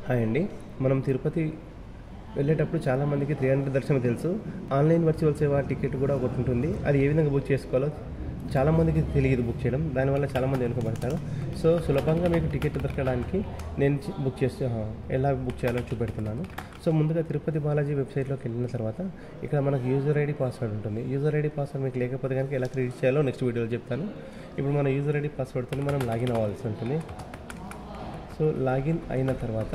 hi అండి మనం తిరుపతి వెళ్ళేటప్పుడు చాలామందికి త్రీ హండ్రెడ్ దర్శనం తెలుసు ఆన్లైన్ వర్చువల్ సేవ టికెట్ కూడా ఒకటి ఉంటుంది అది ఏ విధంగా బుక్ చేసుకోవాలో చాలామందికి తెలియదు బుక్ చేయడం దానివల్ల చాలామంది వెనుకబడతారు సో సులభంగా మీకు టికెట్ దొరకడానికి నేను చి- బుక్ చేసి ఆ, ఎలా బుక్ చేయాలో చూపెడుతున్నాను సో ముందుగా తిరుపతి బాలాజీ వెబ్సైట్లోకి వెళ్ళిన తర్వాత ఇక్కడ మనకు యూజర్ ఐడి పాస్వర్డ్ ఉంటుంది యూజర్ ఐడి పాస్వర్డ్ మీకు లేకపోతే కనుక ఎలా క్రియేట్ చేయాలో నెక్స్ట్ వీడియోలో చెప్తాను ఇప్పుడు మన యూజర్ ఐడి పాస్వర్డ్తో మనం లాగిన్ అవ్వాల్సి ఉంటుంది సో లాగిన్ అయిన తర్వాత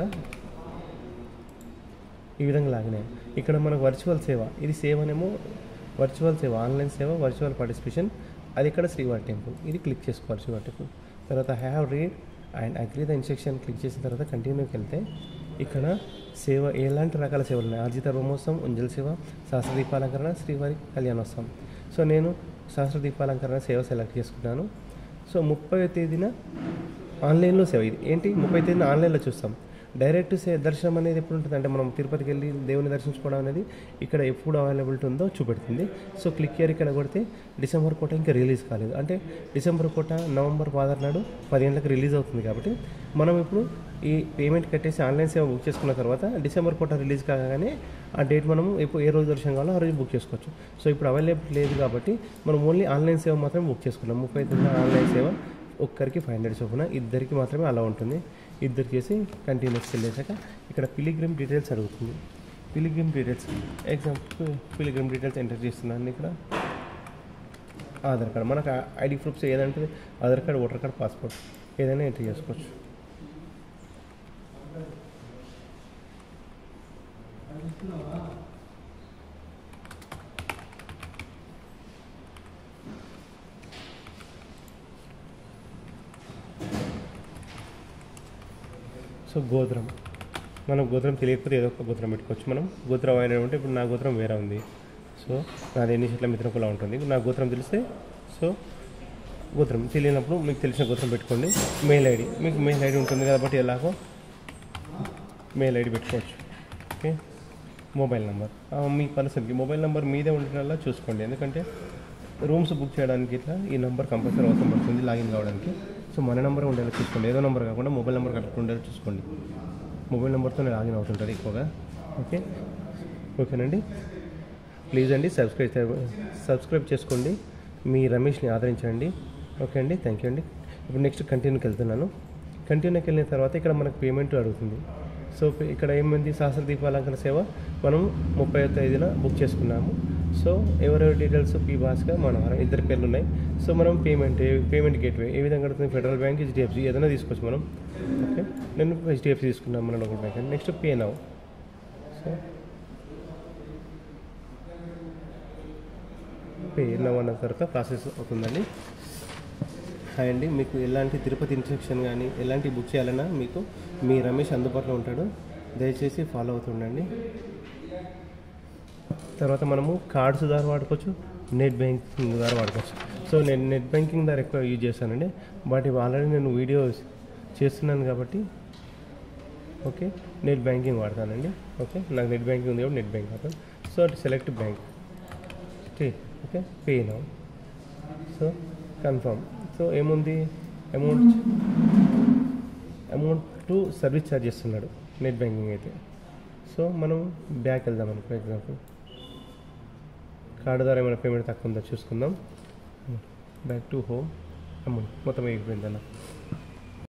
ఈ విధంగా లాగిన్ అయ్యాం ఇక్కడ మనకు వర్చువల్ సేవ ఇది సేవనేమో వర్చువల్ సేవ ఆన్లైన్ సేవ వర్చువల్ పార్టిసిపేషన్ అది ఇక్కడ శ్రీవారి టెంపుల్ ఇది క్లిక్ చేసుకోవాలి శ్రీవారి టెంపుల్ తర్వాత have read and agree the instruction click చేసిన తర్వాత కంటిన్యూకి వెళ్తే ఇక్కడ సేవ ఎలాంటి రకాల సేవలు ఉన్నాయి ఆర్జిత బ్రహ్మోత్సవం ఉంజల్ సేవ సహస్ర దీపాలంకరణ శ్రీవారి కళ్యాణోత్సవం సో నేను సహస్ర దీపాలంకరణ సేవ సెలెక్ట్ చేసుకున్నాను సో ముప్పై తేదీన ఆన్లైన్లో సేవ ఇది ఏంటి ముప్పై తేదీన ఆన్లైన్లో చూస్తాం డైరెక్ట్ సే దర్శనం అనేది ఎప్పుడు ఉంటుంది అంటే మనం తిరుపతికి వెళ్ళి దేవుని దర్శించుకోవడం అనేది ఇక్కడ ఎప్పుడు అవైలబిలిటీ ఉందో చూపెడుతుంది సో క్లిక్ ఇయర్ ఇక్కడ కొడితే డిసెంబర్ కోట ఇంకా రిలీజ్ కాలేదు అంటే డిసెంబర్ కోట నవంబర్ పదహారు నాడు పదిహేనులకు రిలీజ్ అవుతుంది కాబట్టి మనం ఇప్పుడు ఈ పేమెంట్ కట్టేసి ఆన్లైన్ సేవ బుక్ చేసుకున్న తర్వాత డిసెంబర్ కోట రిలీజ్ కాగానే ఆ డేట్ మనం ఎప్పుడు ఏ రోజు దర్శనం కావాలో ఆ రోజు బుక్ చేసుకోవచ్చు సో ఇప్పుడు అవైలబుల్ లేదు కాబట్టి మనం ఓన్లీ ఆన్లైన్ సేవ మాత్రమే బుక్ చేసుకున్నాం ముప్పై తొమ్మిది ఆన్లైన్ సేవ ఒక్కరికి ఫైవ్ హండ్రెడ్ చొప్పున ఇద్దరికి మాత్రమే అలా ఉంటుంది ఇద్దరు చేసి కంటిన్యూస్ వెళ్ళేసాక ఇక్కడ పిలిగ్రిమ్ డీటెయిల్స్ అడుగుతుంది pilgrim details example pilgrim details enter చేస్తున్నాను ఇక్కడ ఆధార్ కార్డ్ మనకు ఐడి ప్రూఫ్స్ ఏదంటే Aadhaar card voter card passport ఏదైనా ఎంటర్ చేసుకోవచ్చు సో గోత్రం మనం గోత్రం తెలియకపోతే ఏదో ఒక గోత్రం పెట్టుకోవచ్చు మనం గోత్రం అయినా ఉంటే ఇప్పుడు నా గోత్రం వేరే ఉంది సో నాది ఎన్ని చెట్ల మిత్రం కులా ఉంటుంది నా గోత్రం తెలిస్తే సో గోత్రం తెలియనప్పుడు మీకు తెలిసిన గోత్రం పెట్టుకోండి మెయిల్ ఐడి మీకు మెయిల్ ఐడి ఉంటుంది కాబట్టి ఎలాగో మెయిల్ ఐడి పెట్టుకోవచ్చు ఓకే మొబైల్ నెంబర్ ఆ, మీ పర్సన్కి మొబైల్ నెంబర్ మీదే ఉండేలా చూసుకోండి ఎందుకంటే రూమ్స్ బుక్ చేయడానికి ఇట్లా ఈ నెంబర్ కంపల్సరీ అవసరం పడుతుంది లాగిన్ కావడానికి సో మన నెంబర్ ఉండేలా చూసుకోండి ఏదో నెంబర్ కాకుండా మొబైల్ నెంబర్ కరెక్ట్ ఉండేలా చూసుకోండి మొబైల్ నెంబర్తో లాగిన్ అవుతుంటుంది ఎక్కువగా ఓకే ఓకేనండి ప్లీజ్ అండి సబ్స్క్రైబ్ చే- సబ్స్క్రైబ్ చేసుకోండి మీ రమేష్ని ఆదరించండి ఓకే అండి థ్యాంక్ యూ అండి ఇప్పుడు నెక్స్ట్ కంటిన్యూకి వెళ్తున్నాను కంటిన్యూకి వెళ్ళిన తర్వాత ఇక్కడ మనకు పేమెంట్ అడుగుతుంది సో పే- ఇక్కడ ఏమైంది సహస్ర దీపాలంకరణ సేవ మనం ముప్పై ఐదున బుక్ చేసుకున్నాము సో ఎవరెవరి డీటెయిల్స్ పీ భాస్కర్ మనోహరం ఇద్దరు పేర్లు ఉన్నాయి సో మనం పేమెంట్ పేమెంట్ గేట్వే ఏ విధంగా అడుగుతుంది ఫెడరల్ బ్యాంక్ హెచ్డిఎఫ్సి ఏదైనా తీసుకోవచ్చు మనం ఓకే నేను హెచ్డిఎఫ్సి తీసుకున్నాను మన local bank next pay now so pay now అన్న తర్వాత ప్రాసెస్ అవుతుందండి హాయ్ అండి మీకు ఎలాంటి తిరుపతి ఇన్స్ట్రక్షన్ కానీ ఎలాంటి బుక్ చేయాలన్నా మీకు మీ రమేష్ అందుబాటులో ఉంటాడు దయచేసి ఫాలో అవుతుండండి తర్వాత మనము కార్డ్స్ ద్వారా వాడుకోవచ్చు నెట్ బ్యాంకింగ్ ద్వారా వాడుకోవచ్చు సో నేను నెట్ బ్యాంకింగ్ ద్వారా ఎక్కువ యూజ్ చేస్తానండి బట్ ఇవి ఆల్రెడీ నేను వీడియో చేస్తున్నాను కాబట్టి ఓకే నెట్ బ్యాంకింగ్ వాడతానండి ఓకే నాకు నెట్ బ్యాంకింగ్ ఉంది కాబట్టి నెట్ బ్యాంక్ వాడతాను so select bank okay pay now so confirm so ఏముంది amount amount to service charge చేస్తున్నాడు నెట్ బ్యాంకింగ్ అయితే సో మనం బ్యాక్ వెళ్దాం అనుకో ఫర్ ఎగ్జాంపుల్ కార్డు ద్వారా ఏమైనా పేమెంట్ తక్కువ ఉందో చూసుకుందాం బ్యాక్ టు హోమ్ అమౌంట్ మొత్తం అయిపోయిందన్న